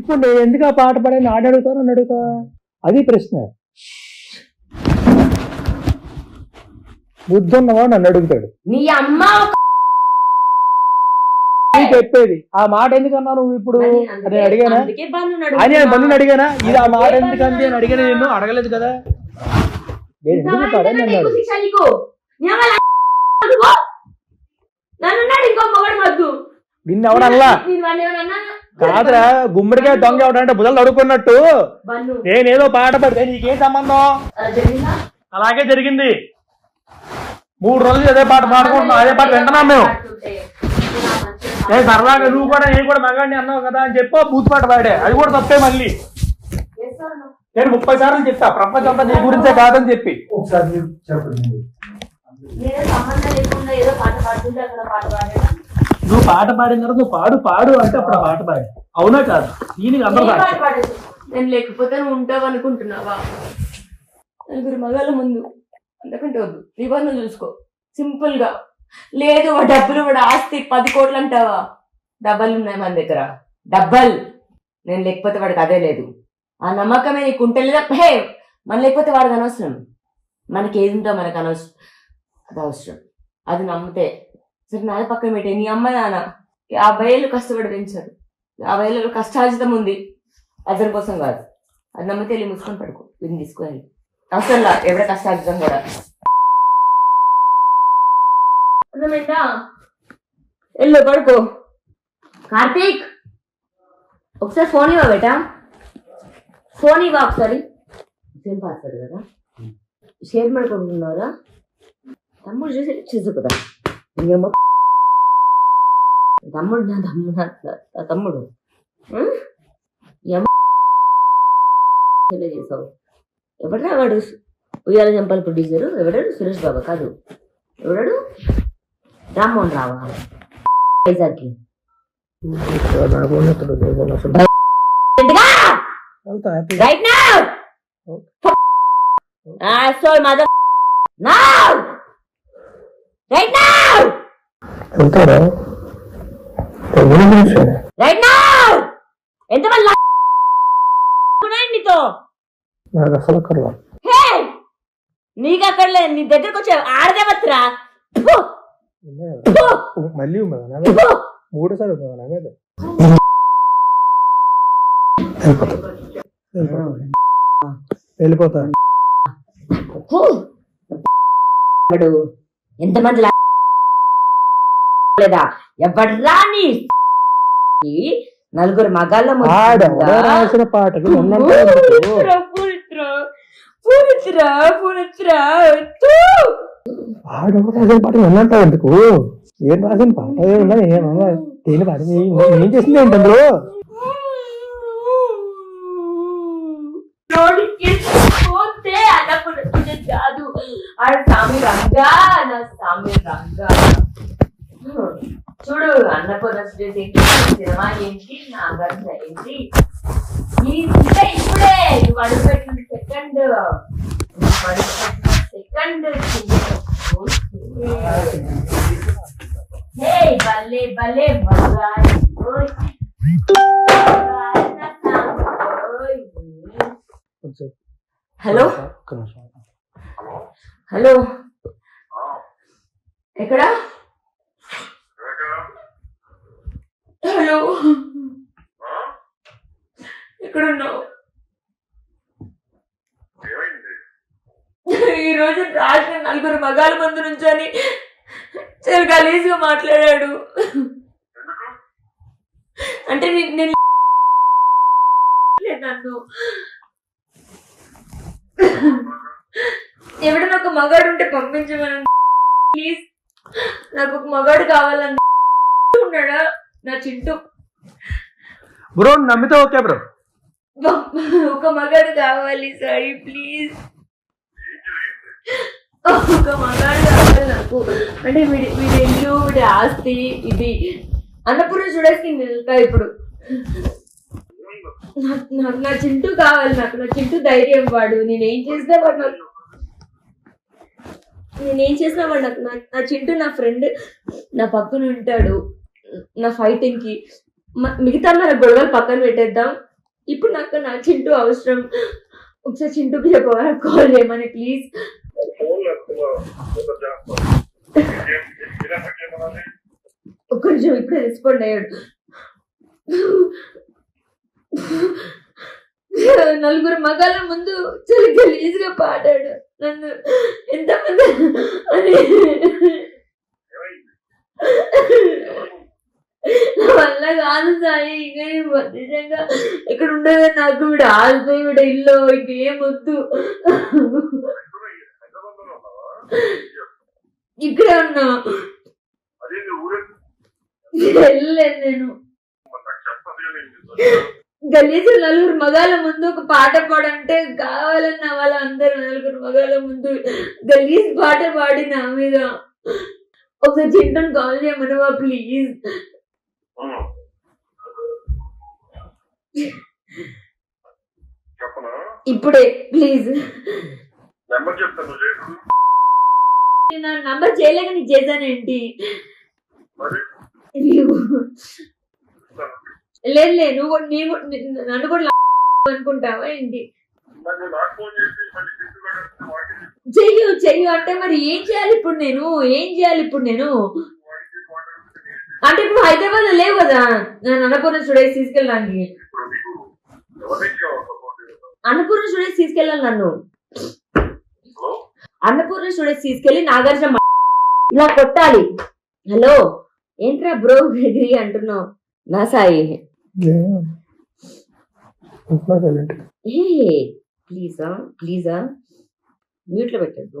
ఇప్పుడు నేను ఎందుకు ఆ పాట పాడాను ఆడ అడుగుతాను అని అడుగుతా అది ప్రశ్న బుద్ధి ఉన్నవాడు నన్ను అడుగుతాడు నీ అమ్మ ఒక- నీకు చెప్పేది ఆ మాట ఎందుకన్నా నువ్వు ఇప్పుడు మరి నేను అందుకే- అడిగానా అందుకే బంధు అని నేను బంధుని అడిగానా ఇది ఆ మాట ఎందుకంది అని అడిగాను నిన్ను అడగలేదు కదా నేను ఎందుకు పాడాను అన్నాడు నన్ను ఇంకో మొగడు వద్దు నిన్ను ఎవడల్లా నేను వాడిని ఏమన్నా కాదురా గుమ్మడికాయ దొంగ ఎవడంటే బుధలు అడుగుకున్నట్టు బన్ను నేనేదో పాట పడితే నీకేం సంబంధం అలా జరిగిందా అలాగే జరిగింది మూడు రోజులు అదే పాట పాడుకుంటున్నాం అదే పాట వింటున్నాం మేము ఏ సరదాగా నువ్వు కూడా నేను కూడా మగాడిని అన్నావు కదా అని చెప్పి బూత్ పాట పాడే అది కూడా తప్పే మళ్ళీ నేను ముప్పై సార్లు చెప్తా ప్రపంచం అంతా నీ గురించే కాదని చెప్పి ఒకసారి మీరు చెప్పండి నేనే సంబంధం లేకుండా ఏదో పాట పాడుతుంటే అక్కడ పాట పాడాను నువ్వు పాట పాడిన తర్వాత నువ్వు పాడు పాడు అంటే అప్పుడు ఆ పాట పాడు అవునా కాదు దీనికి అందరూ ఏ పాట సాక్షి. పాడేది? నేను లేకపోతే నువ్వు ఉంటావు అనుకుంటున్నావా నలుగురు మగాళ్ళ ముందు అంతకంటే వద్దు నిబంధన చూసుకో సింపుల్ గా లేదు వాడు డబ్బులు వాడు ఆస్తి పది కోట్లు అంటావా డబ్బలు ఉన్నాయి మన దగ్గర డబ్బల్ నేను లేకపోతే వాడికి అదే లేదు ఆ నమ్మకమే నీకు ఉంటే లేదా హే మన లేకపోతే వాడికి అనవసరం మనకి ఏది ఉందో మనకు అనవసరం అది అవసరం అది నమ్మితే సరే నాది పక్కన పెట్టే నీ అమ్మ నాన్న యాభై ఏళ్ళు కష్టపడి పెంచారు యాభై ఏళ్ళు కష్టార్జితం ఉంది అతని కోసం కాదు అది నమ్మితే వెళ్ళి మూసుకొని పడుకో వీడిని తీసుకొని అవసరం లా ఎవడ కష్టార్జితం కూడా అర్థమైందా వెళ్ళు పడుకో కార్తీక్ ఒకసారి ఫోన్ ఇవ్వ బేటా ఫోన్ ఇవ్వ ఒకసారి సేమ్ పాస్వర్డ్ కదా షేర్ ಮಾಡ್ಕೊಂಡ್ರಾ తమ్ముడు చూసి చూసు కదా ఇంకేమో తమ్ముడు నా తమ్ముడు నా నా తమ్ముడు ఉం? ఏమో ఇలా చేసావు ఎవడరా వాడు ఉయ్యాల చంపాలి ప్రొడ్యూసరు ఎవడాడు సురేష్ బాబా కాదు ఎవడాడు రామ్మోహన్ రావా వైజాగ్కి వెళ్తా happy right now so mother now right now వెళ్తారా రైట్ నౌ ఎంతమంది నీతో నాకు అసలు అక్కర్లా హే నీకు అక్కడ లేదు నీ దగ్గరకు వచ్చే ఆడదేవత్రా మళ్ళీ ఉన్నదా నా మీద మూడోసారి ఉన్నదా నా మీద వెళ్ళిపోతా వెళ్ళిపోతా వాడు ఎంతమంది లా- లేదా ఎవడ్రా నీ నలుగురు మగాళ్ళ ముందు ఆడెవడో రాసిన పాటకి ఉన్నంత పూరిత్రా, పూరిత్రా, పూరిత్రా, పూరిత్రా, తూ. ఆడెవడో రాసిన పాట ఉన్నంత ఎందుకు ఏం రాసిన పాట ఏమన్నా ఏమన్నా దేని పాట ఏం చేసింది ఏంటి అందులో నోటికి పోతే అన్నప్పుడు ఇది కాదు ఆడ స్వామి రంగా నా స్వామి రంగా చూడు అన్నపూర్ణ స్టేజ్ ఏంటి సినిమా ఏంటి నాగార్జున ఏంటి ఈ ఇంకా ఇప్పుడే నువ్వు అడుగుపెట్టిన సెకండ్ సెకండ్ హే భలే భలే మగాడి ఓయ్. మగాడి నా సాంగ్. కొంచెం హలో ఒక్క నిమిషం. హలో ఎక్కడ హలో ఎక్కడున్నావు ఈ రోజు రాసిన నలుగురు మగాల ముందు నుంచొని చాలా గలీజ్గా మాట్లాడాడు అంటే నే- నేను లేదు నన్ను ఎవడన్నా ఒక మగాడు ఉంటే పంపించమని ప్లీజ్ నాకు ఒక మగాడు కావాలని ఉన్నాడా నా చింటూ బ్రో నమ్మితే ఓకే బ్రో ఒక మగాడు కావాలి సారీ ప్లీజ్ ఒక మగాడు కావాలి నాకు అంటే వీడి వీడి ఇల్లు వీడి ఆస్తి ఇది అన్నపూర్ణ చూడేసి వెళ్తా ఇప్పుడు నాకు నాకు నా చింటూ కావాలి నాకు నా చింటూ ధైర్యం వాడు నేనేం చేసినా వాడు నాకు నేనేం చేసినా వాడు నాకు నా- నా చింటూ నా ఫ్రెండ్ నా పక్కన ఉంటాడు నా ఫైటింగ్ కి మ- మిగతా మన గొడవలు పక్కన పెట్టేద్దాం ఇప్పుడు నాకు నా చింటూ అవసరం ఒకసారి చింటూకి చెప్పవా కాల్ చేయమని ప్లీజ్ ఫోన్ లేకుండా చేస్తాను ఇలా పెట్టేమన్నది ఒక్క నిమిషం ఇప్పుడే రెస్పాండ్ అయ్యాడు నలుగురు మగాల ముందు చాలా గలీజ్ గా పాడాడు నన్ను ఎంతమంది అని నా వల్ల కాదు సాయి ఇంకా నేను నిజంగా ఇక్కడ ఉండదు నాకు వీడు ఆల్తో వీడు ఇల్లు ఇంకేం వద్దు హైదరాబాద్లోనే ఉన్నావా ఇక్కడే ఉన్నా అదే నీ ఊరే వెళ్ళలేదు నేను నాకు చెప్పదు కానీ ఏం చేస్తాను గలీజు నలుగురు మగాల ముందు ఒక పాట పాడంటే కావాలన్న వాళ్ళ అందరు నలుగురు మగాల ముందు గలీజ్ పాట పాడి నా మీద ఒకసారి చింటను కాల్ చేయమనవా ప్లీజ్ చెప్పనా ఇప్పుడే ప్లీజ్ నెంబర్ చెప్తాను నువ్వు చేయకు నా నంబర్ చేయలేక నీకు చేశానేంటి మరి లేదు లేదు నువ్వు కూడా- నీ కూడా- నీ- నన్ను కూడా అనుకుంటావా ఏంటి మరి నువ్వు నాకు ఫోన్ చేసి మళ్ళీ తీసుకు పెట్టాల్సిన వాడికి చెయ్యు చెయ్యు అంటే మరి ఏం చేయాలి ఇప్పుడు నేను ఏం చేయాలి ఇప్పుడు నేను వాడికి మాట్లాడుతుంది అంటే ఇప్పుడు హైదరాబాద్ లో లేవు కదా నేను అన్నపూర్ణ స్టూడియోస్ తీసుకెళ్ళడానికి ఇప్పుడు నీకు ఎవరికి కావాలి సపోర్ట్ అన్నపూర్ణ స్టూడియోస్ తీసుకెళ్ళాలి నన్ను హలో అన్నపూర్ణ స్టూడియోస్ తీసుకెళ్లి నాగార్జున మ- ఇలా కొట్టాలి హలో ఏంట్రా బ్రో ఎగిరి అంటున్నావు నా సాయి ఏ ప్లీజా ప్లీజా మ్యూట్ లో పెట్టాడు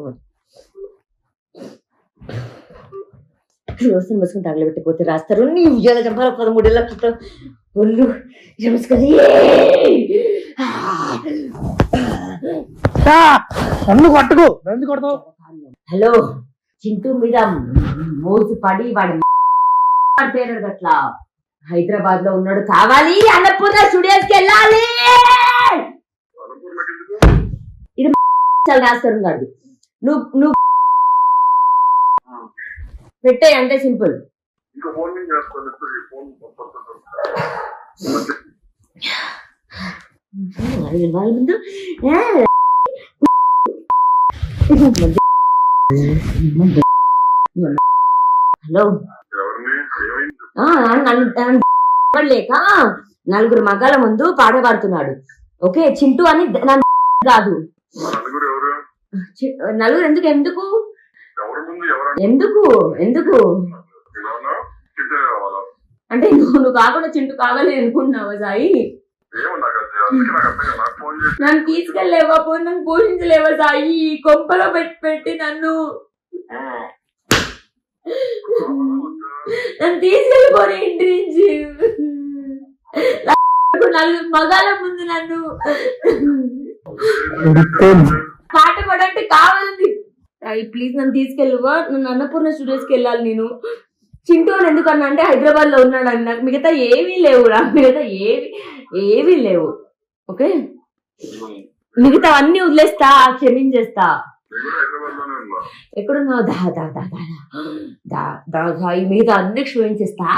రోజు మూసుకుని తగలబెట్టకపోతే రాస్తారు నీ ఉద్యోగ చంపాల పదమూడేళ్ళ క్రితం ఒళ్ళు మూసుకొని నన్ను కొట్టుకు ఎందుకు కొడతావు హలో చింటూ మీద మోసి పడి వాడి పేరు అట్లా హైదరాబాద్ లో ఉన్నాడు కావాలి అన్నపూర్ణ స్టూడియోస్ కి వెళ్ళాలి అనుకున్నకి ఎందుకు చాలా రాస్తారు కాదు నువ్వు నువ్వు పెట్టే అంటే సింపుల్ ఇంకా ఫోన్ నుంచి చేస్తాను ఇప్పుడు ఈ ఫోన్ పంపిస్తాను వాళ్ళ ముందు ఏ, హలో ఎవరిని ఏమైంది ఆ, నన్ను నన్ను లేక నలుగురు మగాల ముందు పాట పాడుతున్నాడు ఓకే చింటూ అని నన్ను కాదు మా నలుగురు ఎవరు చి- నలుగురు ఎందుకు ఎందుకు ఎవరి ముందు ఎవరన్నా ఎందుకు ఎందుకు ఏమన్నా తింటే కావాలా అంటే నువ్వు నువ్వు కాకుండా చింటూ కావాలి అనుకుంటున్నావా సాయి ఏమో నాకు అది అందుకే నాకు అర్థం కాదు. నాకు ఫోన్ చేసి నన్ను తీసుకెళ్ళలేవా పో నన్ను పోషించలేవా సాయి ఈ కొంపలో పెట్టి పెట్టి నన్ను ఆ. కావాలా వద్దా? నన్ను తీసుకెళ్ళిపోయి ఇంటి నుంచి నలుగురు మగాల ముందు నన్ను పాట పాడంటే కావాలండి సాయి ప్లీజ్ నన్ను తీసుకెళ్ళవా నన్ను అన్నపూర్ణ స్టూడియోస్కి వెళ్ళాలి నేను చింటూ అని ఎందుకు అన్నా అంటే హైదరాబాద్ లో ఉన్నాడు అని నాకు మిగతా ఏమీ లేవు నాకు మిగతా ఏవి ఏవీ లేవు ఓకే మిగతా అన్ని వదిలేస్తా క్షమించేస్తా నేను కూడా హైదరాబాద్ లోనే ఉన్నా ఎక్కడున్నావు దా దా దా దా దా. దా దా సాయి మిగతా అన్ని క్షమించేస్తా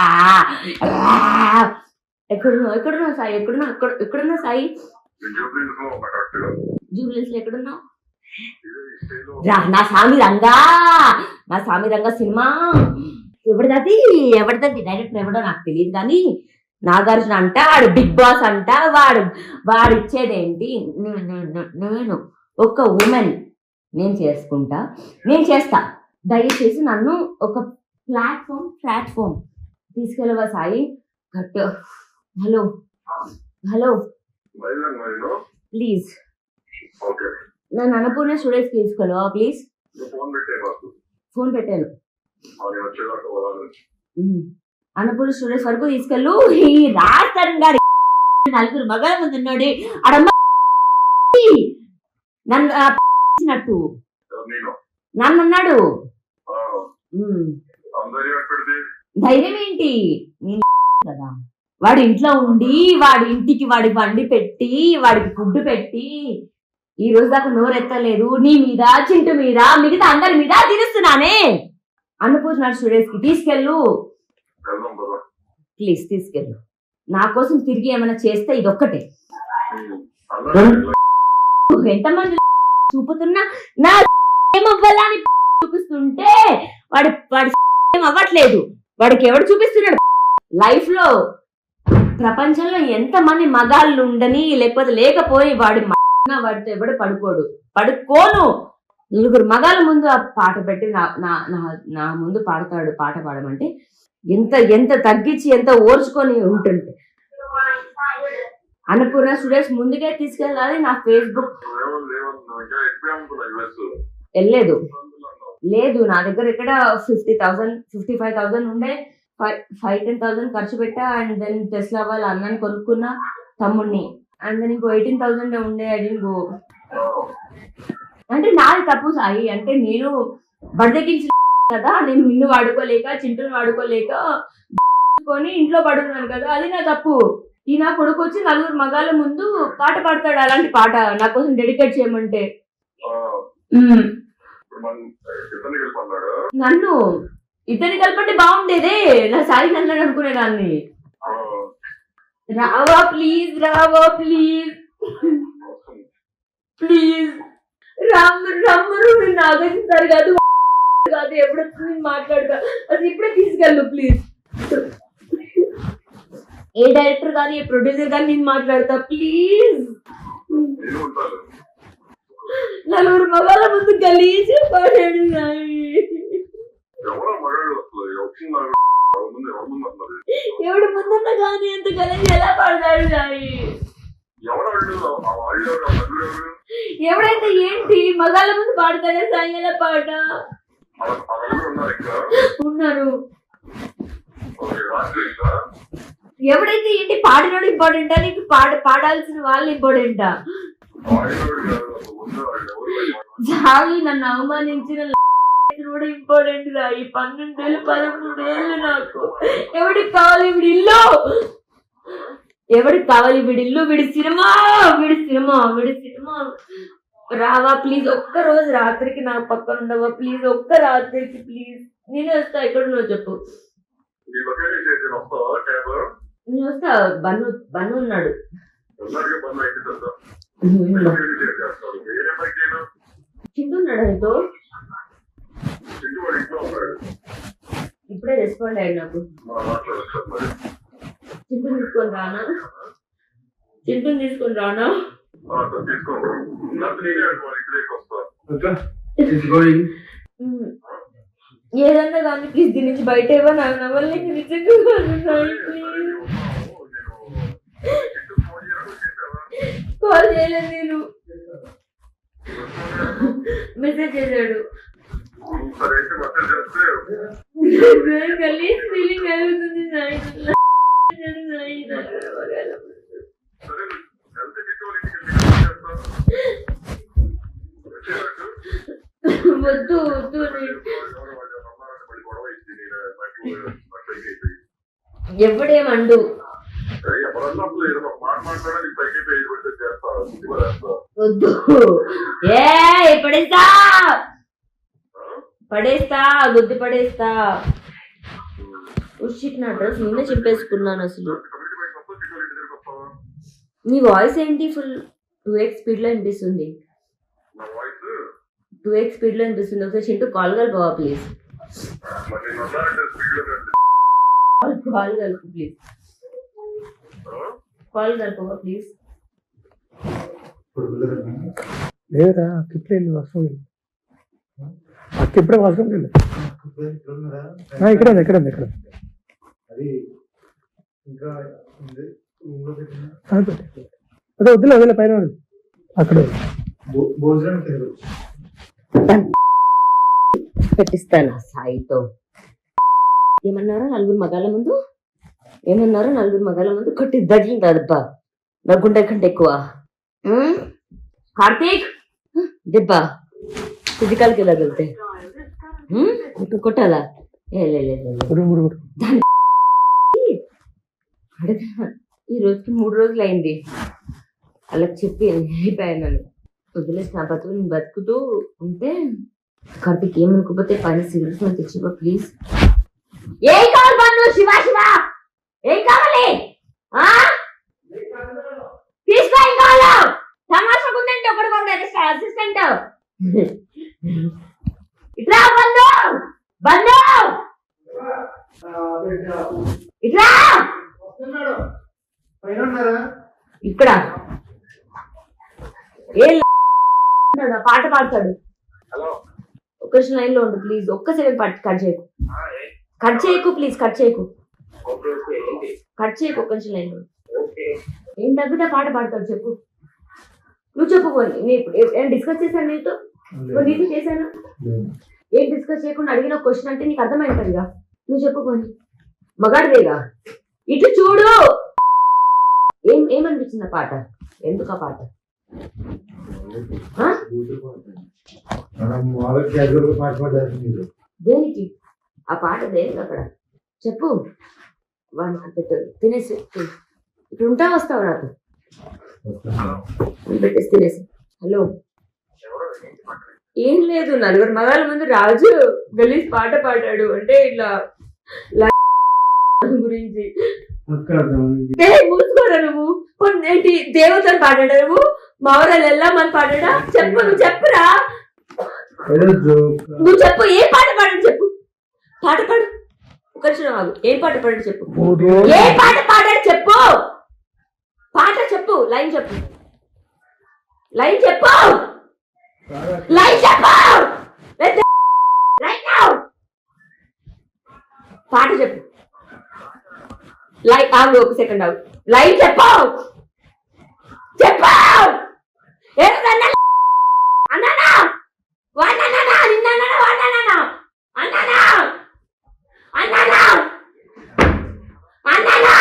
ఎక్కడున్నావు ఎక్కడున్నావు సాయి ఎక్కడున్నావు ఎక్కడ ఎక్కడున్నావు సాయి నేను జూబ్లీస్ లో ఉన్నా కరెక్ట్ గా జూబ్లీస్ లో ఎక్కడున్నావు ఇదే ఈ స్టేజ్ లో రా నా స్వామి రంగా నా స్వామి రంగా సినిమా ఎవరిదది ఎవరిదది డైరెక్టర్ ఎవడో నాకు తెలియదు కానీ నాగార్జున అంట వాడు బిగ్ బాస్ అంట వాడు వాడు ఇచ్చేదేంటి నే- నే- నే- నేను ఒక ఉమెన్ నేను చేసుకుంటా నేను చేస్తా దయచేసి నన్ను ఒక ప్లాట్ఫామ్ ప్లాట్ఫామ్ తీసుకెళ్ళవా Sai cut hello hello Vizag నేను ప్లీజ్ ఓకే నన్ను అన్నపూర్ణ స్టూడియోస్కి తీసుకెళ్ళవా ప్లీజ్ నువ్వు ఫోన్ పెట్టే మాకు ఫోన్ పెట్టాను నేను వచ్చేదాకా పోవాలి ఉమ్. అన్నపూర్ణ స్టూడియోస్ వరకు తీసుకెళ్ళు ఈ రాజస్థాన్ గారి నలుగురు మగాల ముందు ఉన్నాడు ఆడమ్మ నన్ను ఆ ఇచ్చినట్టు నేను నన్ను అన్నాడు ఆ, ఉమ్. అందరి ఎక్కడిది ధైర్యం ఏంటి నేను కదా వాడి ఇంట్లో ఉండి వాడి ఇంటికి వాడి బండి పెట్టి వాడికి ఫుడ్ పెట్టి ఈ రోజు దాకా నోరెత్తలేదు నీ మీద చింటు మీద మిగతా అందరి మీద తిరుస్తున్నానే అన్నపూర్ణ స్టూడియోస్ కి తీసుకెళ్ళు వెళ్దాం కదా ప్లీజ్ తీసుకెళ్ళు నా కోసం తిరిగి ఏమైనా చేస్తే ఇదొక్కటే అలా ఎంతమంది చూపుతున్నా నా ఏమవ్వాలా అని చూపిస్తుంటే వాడి వాడి ఏం అవ్వట్లేదు వాడికి ఎవడు చూపిస్తున్నాడు లైఫ్ లో ప్రపంచంలో ఎంత మంది మగాళ్ళు ఉండని లేకపోతే లేకపోయి వాడి మ- వాడితో ఎవడు పడుకోడు పడుకోను నలుగురు మగాళ్ళ ముందు ఆ పాట పెట్టి నా నా నా- నా ముందు పాడతాడు పాట పాడమంటే ఎంత ఎంత తగ్గించి ఎంత ఓర్చుకొని ఉంటుంది అన్నపూర్ణ సురేష్ ముందుకే తీసుకెళ్ళాలి నా ఫేస్బుక్ ఏమన్నా ఏమన్నా ఇంకా ఎక్కువ అనుకున్నా యుఎస్ వెళ్ళలేదు లేదు నా దగ్గర ఇక్కడ fifty thousand fifty five thousand ఉండే ఫైవ్ ఫైవ్ టెన్ థౌసండ్ ఖర్చు పెట్టా అండ్ దెన్ టెస్లా వాళ్ళ అన్నని కొనుక్కున్నా తమ్ముడిని అండ్ దెన్ ఇంకో ఎయిటీన్ థౌసండ్ ఉండే ఐ గో అంటే నాది తప్పు సాయి అంటే నేను బడదగించిన కదా నేను నిన్ను వాడుకోలేక చింటూని వాడుకోలేక కొని ఇంట్లో పడుతున్నాను కదా అది నా తప్పు ఈ నా కొడుకు వచ్చి నలుగురు మగాళ్ళ ముందు పాట పాడతాడు అలాంటి పాట నా కోసం డెడికేట్ చేయమంటే ఉమ్. ఇప్పుడు మనం ఇతన్ని వెళ్ళిపోన్నాడు నన్ను ఇతని కలపంటే బాగుండేదే నా సాయి నన్ను అనుకునేదాన్ని రావా ప్లీజ్ రావా ప్లీజ్ ప్లీజ్ రామ్ రమ్మను నేను ఆగేస్తారు కాదు కాదు ఎప్పుడు నేను మాట్లాడతా అది ఇప్పుడే తీసుకెళ్ళు ప్లీజ్ ఏ డైరెక్టర్ కానీ ఏ ప్రొడ్యూసర్ కానీ నేను మాట్లాడతా ప్లీజ్ నేను ఉంటాను నలుగురు మగాళ్ళ ముందు గలీజ్ పాడాడు సాయి ఎవరో మగాడు అసలు వచ్చిన్నారు ఎవరి ముందు ఎవరి ముందు అన్నారు ఎవడు ముందున్న కానీ ఎంత గలీజ్ ఎలా పాడతాడు సాయి ఎవరు వాళ్ళు ఆ వాళ్ళు ఎవరు ఆ నలుగురు ఎవరు ఎవడైతే ఏంటి మగాళ్ళ ముందు పాడతాడే సాయి ఎలా పాట ఆ ఆ నలుగురు ఉన్నారు ఇంకా ఉన్నారు ఓకే రాత్రి ఇంకా ఎవడైతే ఏంటి పాడినోడు ఇంపార్టెంటా నీకు పాడ పాడాల్సిన వాళ్ళు ఇంపార్టెంటా వాళ్ళు ఎవరు కాదు అసలు ముందు వాళ్ళు ఎవరు వాళ్ళు చాలు నన్ను అవమానించిన కూడా ఇంపార్టెంట్ రా ఈ పన్నెండేళ్ళు పదమూడేళ్ళు నాకు ఎవడికి కావాలి వీడి ఇల్లు ఎవడికి కావాలి వీడి ఇల్లు వీడి సినిమా వీడి సినిమా వీడి సినిమా రావా ప్లీజ్ ఒక్క రోజు రాత్రికి నా పక్కన ఉండవా ప్లీజ్ ఒక్క రాత్రికి ప్లీజ్ నేను వస్తా ఎక్కడ నువ్వు చెప్పు ఈ లొకేషన్ చేసి వస్తావా క్యాబ్ నేను వస్తా బన్ను బన్ను ఉన్నాడు ఉన్నారుగా బంద్ అయితే కదా చేస్తాడు ఏ నెంబర్కి నేను చింటున్నాడు ఆయనతో చింటూ వాడు ఇంట్లో ఉన్నాడు ఇప్పుడే రెస్పాండ్ అయ్యాడు నాకు మనం మాట్లాడచ్చు మరి చింటుని తీసుకొని రానా చింటుని తీసుకొని రానా ఆ, సరే, తీసుకోండి లేకపోతే నేనే అటు వాళ్ళ ఇంటికి వస్తా It's going. ఉమ్. ఏదన్నా కానీ ప్లీజ్ దీని నుంచి బయట ఇవ్వ నాకు నవ్వాలి నీకు నిజంగా కాదు సాయి, ప్లీజ్ కాల్ చేయలేదు నేను మెసేజ్ చేశాడు సరే అయితే మెసేజ్ చేస్తే గలీజ్ ఫీలింగ్ కలుగుతుంది సాయి చేశాడు సాయి నాకు నవ్వగల. సరే ఎంత చిట్టు వాళ్ళ ఇంటికి వెళ్ళి చేస్తాను వచ్చేటట్టు వద్దు వద్దు నేను ఎవరు వాళ్ళు రమ్మన్నారని మళ్ళీ గొడవ ఇచ్చి నేను నాకు పైకి అయిపోయి ఎవడేమండు సరే ఎవరన్నా అసలు ఏదో ఒక మాట మాట్లాడాలి పైకి అయిపోయి ఇది పెడితే చేస్తా ఇది కూడా చేస్తా వద్దు ఏ పడేస్తా పడేస్తా గుద్ది పడేస్తా ఉషిట్ నా డ్రెస్ నిన్నే చింపేసుకున్నాను అసలు కమ్యూనిటీ బైక్ వస్తా చిట్టు వాళ్ళ ఇంటి దగ్గరికి వస్తావా నీ వాయిస్ ఏంటి ఫుల్ టూ ఎక్స్ స్పీడ్ లో వినిపిస్తుంది నా వాయిస్ టూ ఎక్స్ స్పీడ్ లో వినిపిస్తుంది ఒకసారి చింటూ కాల్ కలుపువా ప్లీజ్ మరి నేను ఉన్నానంటే స్పీడ్ లో కంటే కాల్ కలుపు ప్లీజ్ కాల్ కలుపువా ప్లీజ్ లేదురా అక్క ఇప్పుడే వెళ్ళి వర్షం వెళ్ళి అక్క ఇప్పుడే వర్షం వెళ్ళి ఇక్కడ ఉంది ఇక్కడ ఉంది ఇక్కడ ఉంది. అది ఇంకా ఉంది రూమ్ లో పెట్టిన ఆ, పెట్టు. అదే వద్దులే వదిలే పైన ఉంది. అక్కడ ఉంది. భో- భోజనం తినవచ్చు పెట్టిస్తాను సాయితో ఏమన్నారా నలుగురు మగాళ్ళ ముందు ఏమన్నారా నలుగురు మగాళ్ళ ముందు కొట్టి దడ్లింది అదబ్బా నా గుండె కంటే ఎక్కువ ఉమ్? కార్తీక్ దెబ్బ ఫిజికల్ కి తగిలితే ఉమ్? కొట్టు- కొట్టాలా ఏ లే లే, లే, లే. ఉరు, ఉరు, ఉరు. అడగా ఈ రోజుకి మూడు రోజులు అయింది అలా చెప్పి అయిపోయాను నన్ను వదిలేసి నా బతుకు నేను బతుకుతూ ఉంటే కార్తీక్ ఏమనుకోపోతే పైన సిగరెట్స్ నాకు తెచ్చిపో ప్లీజ్ ఏం కావాలి పన్ను శివ శివ ఏం కావాలి ఆ? తీసుకో ఇంకా వాళ్ళు. తమాషా ఉందంటే ఒకటి ఒకటి అసిస్టెంట్ ఇట్లా బంధు బంధు ఇట్లా వస్తున్నాడు పైన ఉన్నారా ఇక్కడ ఏం ఉన్నాడు, ఆ పాట పాడతాడు హలో ఒక్క లైన్ లో ఉండు ప్లీజ్ ఒక్క సెకండ్ కట్ చేయకు కట్ చేయకు ప్లీజ్ కట్ చేయకు ఓకే ఓకే ఏంటి కట్ చేయకు ఒక్క నిమిషం లైన్ లో ఉండు. ఓకే ఏం తగ్గితే పాట పాడతాడు చెప్పు నువ్వు చెప్పు పోనీ నేను ఇప్పుడు ఏ- ఏం డిస్కస్ చేశాను నీతో ఇప్పుడు నీతో చేశాను ఏం డిస్కస్ చేయకుండా అడిగిన క్వశ్చన్ అంటే నీకు అర్థమైంటదిగా నువ్వు చెప్పు పోనీ మగాడిదేగా ఇటు చూడు ఏం ఏమనిపించింది ఆ పాట ఎందుకు ఆ పాట ఆ? మనం మామూలుగా క్యాజువల్ గా పాట పాడారు మీరు దేనికి ఆ పాట దేనికి అక్కడ చెప్పు వాడికి పెట్టు తినేసి ఇప్పుడు ఉంటా వస్తావు నాకు పెట్టేసి తినేసి హలో ఎవరో ఏంటి పక్కన ఏం లేదు నలుగురు మగాళ్ళ ముందు రాజు గలీజ్ పాట పాడాడు అంటే ఇట్లా లా- గురించి అక్క అర్థమైంది. ఏ మూసుకోరా నువ్వు కొన్ని ఏంటి దేవతలు పాడాడా నువ్వు మావరాలు వెళ్ళామని పాడాడా చెప్పు నువ్వు చెప్పురా ఏదో జోక్ నువ్వు చెప్పు ఏ పాట పాడాడు చెప్పు పాట పాడు ఒక నిమిషం ఆగు ఏం పాట పాడాడు చెప్పు మూడు రోజులు ఏ పాట పాడాడు చెప్పు పాట చెప్పు లైన్ చెప్పు లైన్ చెప్పు లైన్ చెప్పు రైట్ నౌ పాట చెప్పు లైన్ ఆగు ఒక సెకండ్ ఆగు లైన్ చెప్పు చెప్పు ఏదన్నా అన్నానా వాడినా నిన్న వాడినా అన్నానా అన్నానా అన్నానా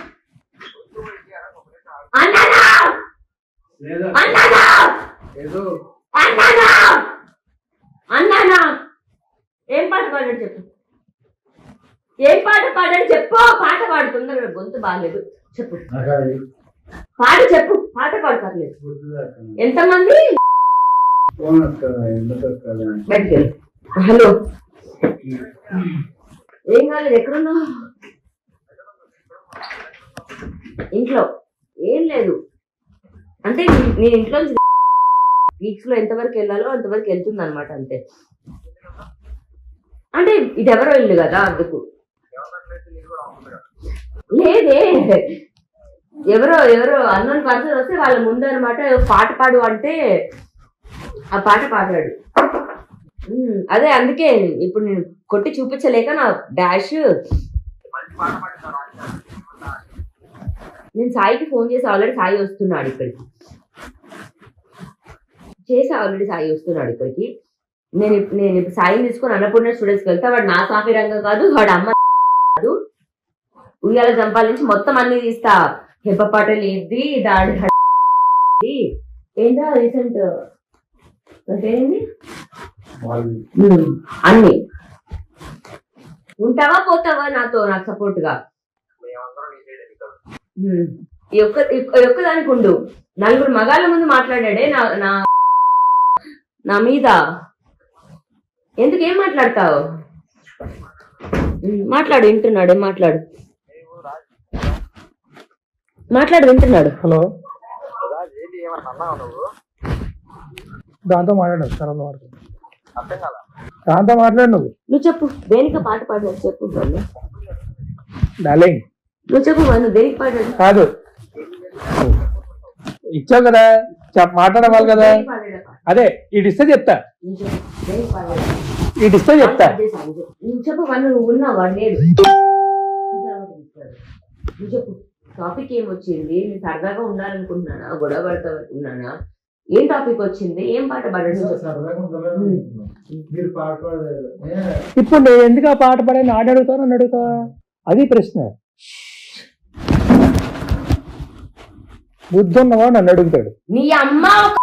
అన్నానా లేదా అన్నానా ఏదో అన్నానా అన్నానా ఏం పాట పాడాడు చెప్పు ఏం పాట పాడాడు చెప్పు పాట పాడు తొందరగా గొంతు బాగాలేదు చెప్పు నాకు అది పాట చెప్పు పాట పాడు పర్లేదు గుర్తులేదు అక్క. ఎంతమంది ఫోన్ అక్క ఎందుకు అక్క అది? బయటికి వెళ్ళు. హలో ఏం కాలేదు ఎక్కడున్నావు ఇంట్లో ఏం లేదు అంటే నీ- నీ ఇంట్లో వీక్స్ లో ఎంతవరకు వెళ్ళాలో అంతవరకు వెళ్తుంది అనమాట అంతే అంటే ఇది ఎవరో ఇల్లు కదా అందుకు లేదే ఎవరో ఎవరో అన్నోన్ పర్సన్ వస్తే వాళ్ళ ముందు అనమాట పాట పాడు అంటే ఆ పాట పాడాడు ఉమ్, అదే అందుకే ఇప్పుడు నేను కొట్టి చూపించలేక నా డాష్ నేను సాయికి ఫోన్ చేసి ఆల్రెడీ సాయి వస్తున్నాడు ఇక్కడికి చేసి ఆల్రెడీ సాయి వస్తున్నాడు ఇక్కడికి నేను ఇప్- నేను ఇప్పుడు సాయిని తీసుకొని అన్నపూర్ణ స్టూడెంట్స్కి వెళ్తా వాడు నా సాఫీ రంగం కాదు వాడు అమ్మ కాదు ఉయ్యాల జంపాల నుంచి మొత్తం అన్ని తీస్తా హెబ్బపాటలు ఇది దాడి హడి. ఏంటో రీసెంట్ ఏంటి వాళ్ళు అన్ని ఉంటావా పోతావా నాతో నాకు సపోర్ట్ గా మేమందరం నీ సైడ్ ఎన్నికలు ఉమ్. ఈ ఒక్క ఈ ఒక్క దానికి ఉండు నలుగురు మగాళ్ళ ముందు మాట్లాడాడే నా నా నా మీద ఎందుకు ఏం మాట్లాడతావు ఉమ్, మాట్లాడు వింటున్నాడు ఏం మాట్లాడు మాట్లాడు వింటున్నాడు హలో ఏంటి ఏమన్నా అన్నావు నువ్వు దాంతో మాట్లాడు తనతో మాట్లాడు అర్థం కాదా దాంతో మాట్లాడు నువ్వు నువ్వు చెప్పు దేనికి పాట పాడాడు చెప్పు వాళ్ళు డార్లింగ్ నువ్వు చెప్పు వాళ్ళు దేనికి పాడాడు కాదు ఇచ్చావు కదా చెప్ మాట్లాడవాలి కదా దేనికి పాడాడు పాట? అదే ఇటు ఇస్తే చెప్తా నువ్వు చెప్పు దేనికి పాడాడు ఇటు ఇస్తే చెప్తా అదే సాగు చెప్పు. నువ్వు చెప్పు వాళ్ళు నువ్వు ఉన్నావు వాడు లేడు నువ్వు చెప్పు టాపిక్ ఏం వచ్చింది నేను సరదాగా ఉండాలనుకుంటున్నానా గొడవ పడతా అనుకున్నానా ఏం టాపిక్ వచ్చింది ఏం పాట పాడాడు నువ్వు చెప్పు. సరదాగా ఉండాలని అనుకుంటున్నాం. మీరు పాట పాడలేదు ఏ, ఇప్పుడు నేను ఎందుకు ఆ పాట పాడాను ఆడ అడుగుతాను నన్ను అడుగుతా అది ప్రశ్న బుద్ధి ఉన్నవాడు నన్ను అడుగుతాడు నీ అమ్మ ఒక-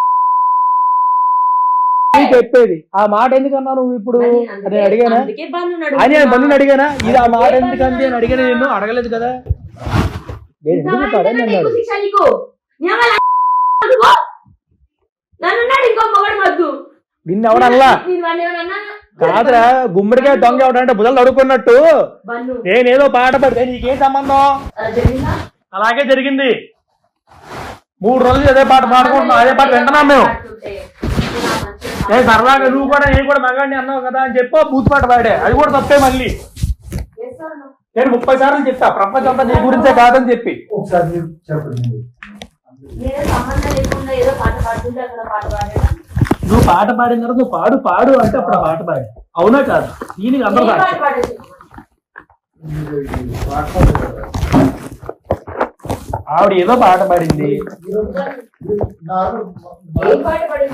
నీకు చెప్పేది ఆ మాట ఎందుకన్నా నువ్వు ఇప్పుడు అని అదే అందుకే- అడిగానా అందుకే బన్ను అని నడుపుతున్నా. బంధుని అడిగానా ఇది ఆ మాట ఎందుకంది అని అడిగాను నిన్ను అడగలేదు కదా నేను ఎందుకు ఇంతవరకు చెప్తాడని ఇంతకంటే అన్నాడు ఎక్కువ శిక్ష నీకు. నీ అమ్మ లా- నువ్వు? నన్నున్నాడు ఇంకో మొగడు వద్దు నిన్ను ఎవడల్లా నేను వాడిని ఏమన్నా అన్నానా? కాదురా గుమ్మడికాయ దొంగ ఎవడంటే బుధలు అడుక్కున్నట్టు బన్ను నేనేదో పాట పడితే నీకేం సంబంధం అలా జరిగిందా అలాగే జరిగింది మూడు రోజులు అదే పాట పాడుకుంటున్నాం అదే పాట వింటున్నాం మేము ఏ సరదాగా నువ్వు కూడా నేను కూడా మగాడిని అన్నావు కదా అని చెప్పి బూత్ పాట పాడే అది కూడా తప్పే మళ్ళీ నేను ముప్పై సార్లు చెప్తా ప్రపంచం అంతా నీ గురించే కాదని చెప్పి ఒకసారి మీరు చెప్పండి నేను సంబంధం లేకుండా ఏదో పాట పాడుతుంటే అక్కడ పాట పాడాను నువ్వు పాట పాడిన తర్వాత నువ్వు పాడు పాడు అంటే అప్పుడు ఆ పాట పాడు అవునా కాదు దీనికి అందరూ ఏ పాట సాక్షి. పాడేసి మీరు ఇది మాట్లాడతారు ఆవిడ ఏదో పాట పాడింది ఏ పాట పాడేసి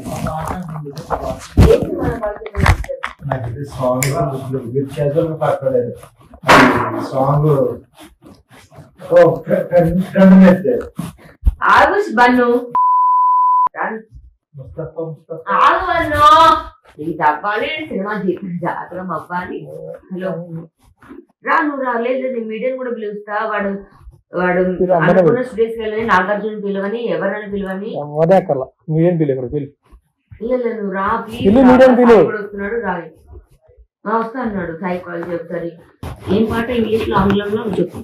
ఏంటి మనం పాడుతున్నది? నాకు ఇది సాంగ్ మీరు చేతులకు పక్కలేదు సాంగ్ ఓ ఫ్రెండ్ అయితే ఆగు బన్ను ముస్తఫా ముస్తఫా ఆగు బన్ను ఇది అవ్వాలి సినిమా జీతం జాతరం అవ్వాలి హలో రా నువ్వు రా లేదు లేదు మీడియం కూడా పిలుస్తా వాడు వాడు మీరు అందరూ అనుకున్న స్టేజ్కి వెళ్ళని నాగార్జున పిలవని ఎవరైనా పిలవని అదే అక్కర్లా నువ్వేం పిల్లి ఇక్కడ పిల్లి లేదు లేదు నువ్వు రా ప్లీజ్ పిలు, రా. మీడియం పిలు. సాయి కూడా వస్తున్నాడు రా ఆ, వస్తా అన్నాడు సాయి కాల్ ఒకసారి ఏం పాట ఇంగ్లీష్ లో ఆంగ్లంలో చెప్పు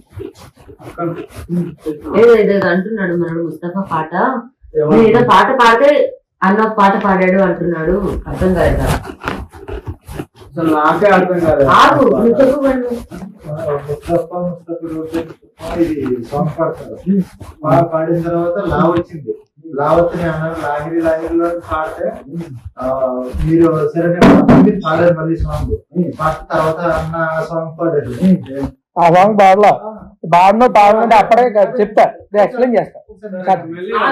ఏదో ఏదో అంటున్నాడు మనడు ముస్తఫా పాట నేను ఏదో పాట పాడితే అన్న ఒక పాట పాడాడు అంటున్నాడు అర్థం కాదు కదా. అసలు నాకే అర్థం కాదు ఆగు నువ్వు చెప్పు బన్ను. ముస్తఫా ముస్తఫా రోజు ఇది సాంగ్ పాడతారు బాగా పాడిన తర్వాత లా వచ్చింది లా వచ్చి నేను అన్నాను లాగిరి లాగిరిలో పాడితే ఆ, మీరు సరే నేను పాడింది పాడారు మళ్ళీ సాంగ్ పాడిన తర్వాత అన్న సాంగ్ పాడారు ఆ సాంగ్ పాడలా పాడను పాడమంటే అప్పుడే కాదు చెప్తా ఎక్స్ప్లెయిన్ చేస్తా కాదు.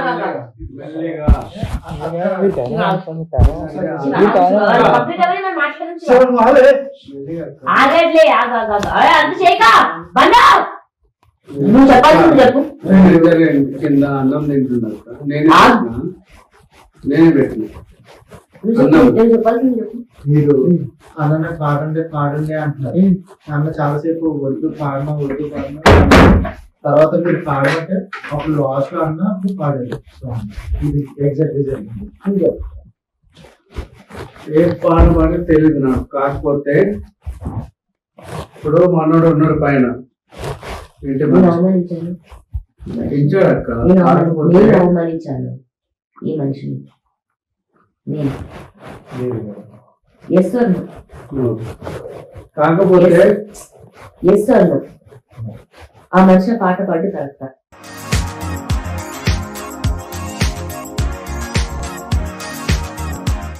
వాడు పబ్లిక్ అవన్నీ మనం మాట్లాడించు. సరే, వాళ్ళే. ఆగట్లే ఆగు, ఆగు, ఆగు. అరే, అంత చేయక బండా నువ్వు చెప్పాల్సింది చెప్పు కింద అన్నం తింటున్నారు నేనే ఆ? పెట్టినా నేనే పెట్టిన నువ్వు చెప్పు నేను చెప్పాల్సింది చెప్పు మీరు అన్న పాడండి పాడండి అంటున్నారు అన్న చాలాసేపు వద్దు పాడడం వద్దు పాడడం తర్వాత మీరు పాడమంటే అప్పుడు లాస్ట్ లో అన్న అప్పుడు పాడారు సాంగ్ ఇది ఎగ్జాక్ట్ జరిగింది ఏ పాట పాడి తెలియదు నాకు కాకపోతే ఇప్పుడు మనోడు ఉన్నాడు పైన ఇంటి నేను మనిషి అవమానించాను ఇచ్చాడు అక్క నేను అవమాని- కాకపోతే నేను అవమానించాను ఈ మనిషిని నేను ఎస్ సార్ కాకపోతే ఎస్ సార్ ఆ మనిషి పాట పాడి కరెక్ట్